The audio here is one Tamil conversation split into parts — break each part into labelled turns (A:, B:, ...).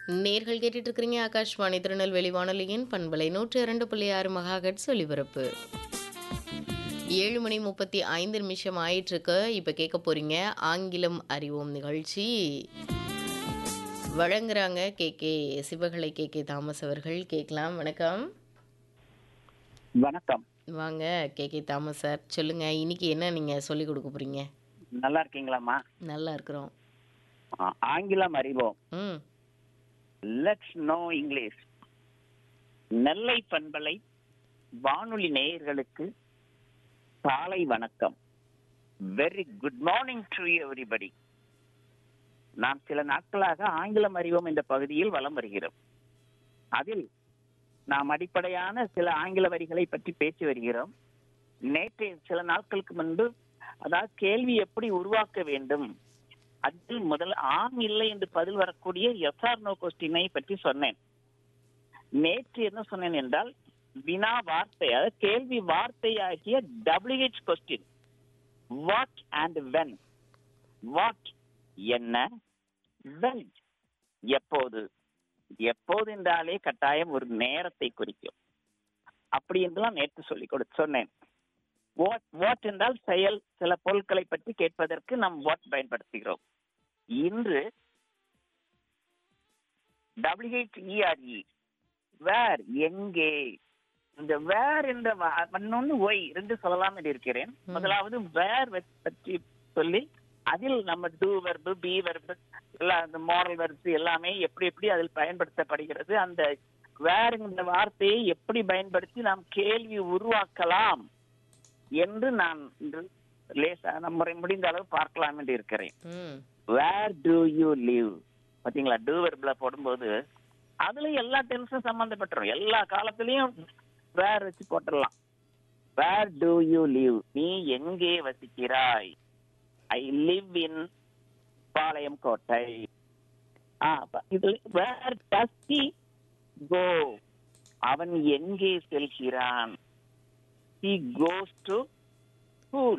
A: நேர்கள் கேட்டுட்டு இருக்கிறீங்க ஆகாஷ்வாணி திருநெல்வேலி வானொலியின் பண்பலை நூற்றி இரண்டு புள்ளி ஆறு மகாகட்ஸ் ஒலிபரப்பு ஏழு மணி முப்பத்தி ஐந்து நிமிஷம் ஆயிட்டிருக்கு இப்போ கேட்க போறீங்க ஆங்கிலம் அறிவோம் நிகழ்ச்சி வழங்குறாங்க K K Sivakalai K K Thomas அவர்கள் கேட்கலாம் வணக்கம்
B: வணக்கம்
A: வாங்க கே கே தாமஸ் சார் சொல்லுங்க இன்னைக்கு என்ன நீங்க சொல்லி கொடுக்க போறீங்க
B: நல்லா இருக்கீங்களாம்மா
A: நல்லா இருக்கிறோம்
B: ஆ, ஆங்கிலம் அறிவோம்
A: ம்
B: லெட்ஸ் நோ இங்கிலீஷ் நெல்லை பண்பலை வானொலி நேயர்களுக்கு காலை வணக்கம் very good morning to everybody நாம் சில நாட்களாக ஆங்கிலம் அறிவோம் என்ற பகுதியில் வலம் வருகிறோம் அதில் நாம் அடிப்படையான சில ஆங்கில வரிகளை பற்றி பேசி வருகிறோம் நேற்றைய சில நாட்களுக்கு முன்பு அதாவது கேள்வி எப்படி உருவாக்க வேண்டும் அதில் முதல் ஆம் இல்லை என்று பதில் வரக்கூடிய எஸ்ஆர் நோ கொஸ்டினை பற்றி சொன்னேன் நேற்று என்ன சொன்னேன் என்றால் வினா வார்த்தை அதாவது கேள்வி வார்த்தையாகிய WH question what and when what என்ன வென் எப்போது எப்போது என்றாலே கட்டாயம் ஒரு நேரத்தை குறிக்கும் அப்படி என்றுதான் நேற்று சொல்லி கொடு சொன்னேன் வாட் வாட் என்றால் செயல் சில பொருட்களை பற்றி கேட்பதற்கு நாம் வாட் பயன்படுத்துகிறோம் இன்று டபிள்யூஹெச்இஆர்இ வேர் எங்கே இந்த வேர் என்ற இன்னொன்னு ஒய் ரெண்டு சொல்லலாம் என்று இருக்கிறேன் முதலாவது வேர் பற்றி சொல்லி அதில் நம்ம டூ வெர்பு பி வெர்பு எல்லாம் அந்த மாரல் வெர்பு எல்லாமே எப்படி எப்படி அதில் பயன்படுத்தப்படுகிறது அந்த வேர் என்ற வார்த்தையை எப்படி பயன்படுத்தி நாம் கேள்வி உருவாக்கலாம் என்று நான் இன்று லேசா நம்ம முடிந்த அளவு பார்க்கலாம் என்று இருக்கிறேன்
A: ம்
B: வேர் டு யூ லிவ் பாத்தீங்களா டூ வெர்ப்ல போடும்போது அதுல எல்லா டென்ஸும் சம்பந்தப்பட்டுரும் எல்லா காலத்திலயும் வேர் வச்சு போட்டுடலாம் வேர் டு யூ லிவ் நீ எங்கே வசிக்கிறாய் ஐ லிவ் இன் பாளையம் கோட்டை ஆ, அப்ப இதுல வேர் டஸ் he கோ அவன் எங்கே செல்கிறான் he goes to school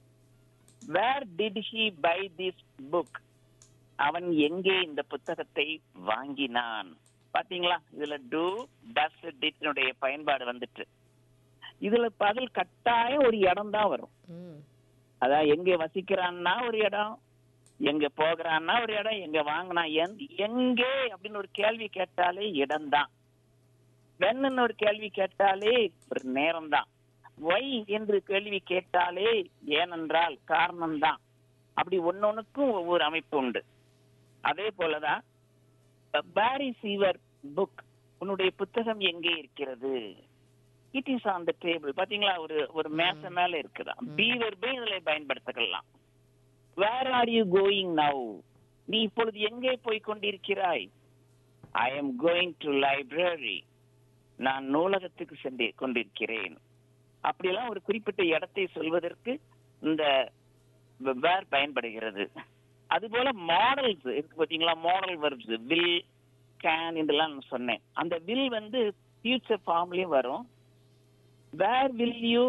B: where did he buy this book அவன் எங்கே இந்த புத்தகத்தை வாங்கினான் பாத்தீங்களா இதுல டூ டஸ் டிட்னுடைய பயன்பாடு வந்துட்டு இதுல பதில் கட்டாயம் ஒரு இடம் தான் வரும்
A: ம்
B: அதான் எங்க வசிக்கிறான்னா ஒரு இடம் எங்க போகிறான்னா ஒரு இடம் எங்க வாங்கினா எங்கே அப்படின்னு ஒரு கேள்வி கேட்டாலே இடம்தான் வென்னு ஒரு கேள்வி கேட்டாலே ஒரு நேரம் தான் ஒய் என்று கேள்வி கேட்டாலே ஏனென்றால் காரணம்தான் அப்படி ஒன்னொன்னுக்கும் ஒவ்வொரு அமைப்பு உண்டு அதே போலதான் வேர் இஸ் யுவர் புக் உன்னுடைய புத்தகம் எங்கே இருக்கிறது it is on the table பாத்தீங்களா ஒரு ஒரு மேசை மேல இருக்குதா பி வெர்பே இதுல பயன்படுத்திக்கலாம் where are you going now நீ இப்பொழுது எங்கே போய் கொண்டிருக்கிறாய் I am going to library நான் நூலகத்துக்கு சென்று கொண்டிருக்கிறேன் அப்படியெல்லாம் ஒரு குறிப்பிட்ட இடத்தை சொல்வதற்கு இந்த வேர் பயன்படுகிறது அதுபோல மாடல்ஸ் இருக்கு பாத்தீங்களா மாடல் வெர்ப்ஸ் வில் கேன் இதெல்லாம் நான் சொன்னேன் அந்த வில் வந்து ஃபியூச்சர் ஃபார்ம்லயும் வரும் where will you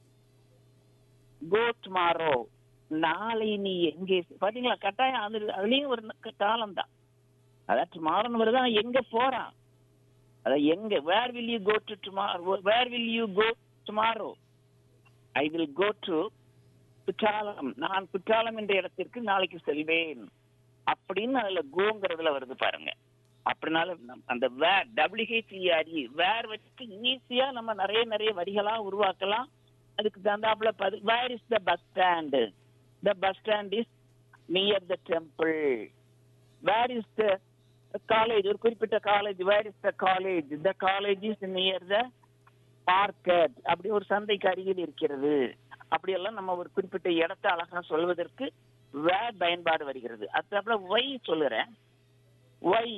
B: go tomorrow நாளை நீ எங்கே பாத்தீங்களா கட்டாயம் அது அதுலயும் ஒரு காலம் தான் அதான் டுமாரோன்னு வருதா எங்க போறான் அதான் எங்க where will you go to tomorrow where will you go tomorrow I will go to Kutralam நான் குற்றாலம் என்ற இடத்திற்கு நாளைக்கு செல்வேன் அப்படின்னு அதுல கோங்கிறதுல வருது பாருங்க அப்படினால நம்- அந்த வேர் டபிள்யூஹெச்இஆர்இ வேர் வச்சு ஈஸியா நம்ம நிறைய நிறைய வரிகளா உருவாக்கலாம் அதுக்கு தகுந்தாப்புல where is the bus stand the bus stand is near the temple where is the college ஒரு குறிப்பிட்ட college where is the college the college is near the market அப்படி ஒரு சந்தைக்கு அருகில் இருக்கிறது அப்படியெல்லாம் நம்ம ஒரு குறிப்பிட்ட இடத்தை அழகா சொல்வதற்கு வேர் பயன்பாடு வருகிறது அதுக்கப்புறம் ஒய் சொல்லுறேன் ஒய்